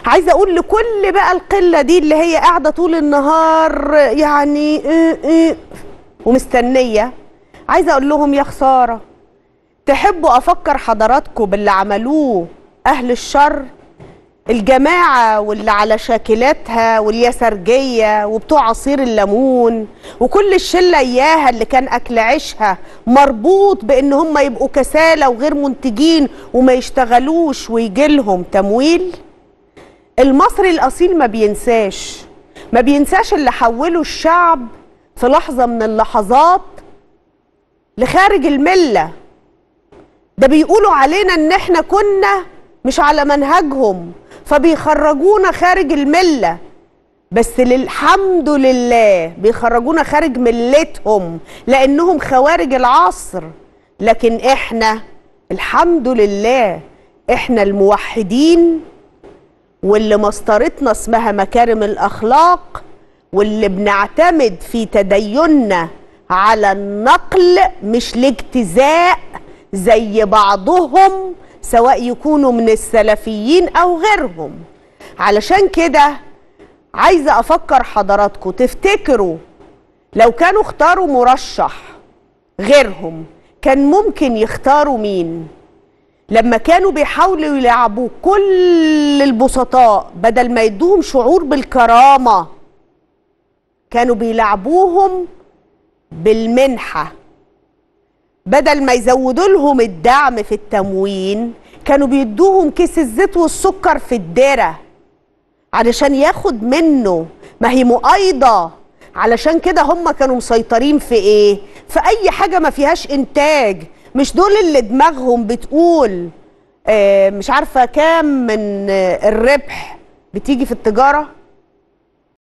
عايزه اقول لكل بقى القله دي اللي هي قاعده طول النهار يعني إيه إيه ومستنيه عايزه اقول لهم يا خساره تحبوا افكر حضراتكم باللي عملوه اهل الشر الجماعة واللي على شاكلاتها واليسرجية وبتوع عصير الليمون وكل الشلة إياها اللي كان أكل عيشها مربوط بإن هم يبقوا كسالى وغير منتجين وما يشتغلوش ويجيلهم تمويل المصري الأصيل ما بينساش ما بينساش اللي حوله الشعب في لحظة من اللحظات لخارج الملة ده بيقولوا علينا ان احنا كنا مش على منهجهم فبيخرجونا خارج الملة بس للحمد لله بيخرجونا خارج ملتهم لانهم خوارج العصر لكن احنا الحمد لله احنا الموحدين واللي مسطرتنا اسمها مكارم الاخلاق واللي بنعتمد في تديننا على النقل مش الاجتزاء زي بعضهم سواء يكونوا من السلفيين او غيرهم علشان كده عايزه افكر حضراتكم تفتكروا لو كانوا اختاروا مرشح غيرهم كان ممكن يختاروا مين لما كانوا بيحاولوا يلعبوا كل البسطاء بدل ما يدوهم شعور بالكرامه كانوا بيلعبوهم بالمنحه بدل ما يزودوا لهم الدعم في التموين كانوا بيدوهم كيس الزيت والسكر في الدرة علشان ياخد منه ما هي مؤايضة علشان كده هم كانوا مسيطرين في ايه في اي حاجة ما فيهاش انتاج مش دول اللي دماغهم بتقول آه مش عارفة كام من آه الربح بتيجي في التجارة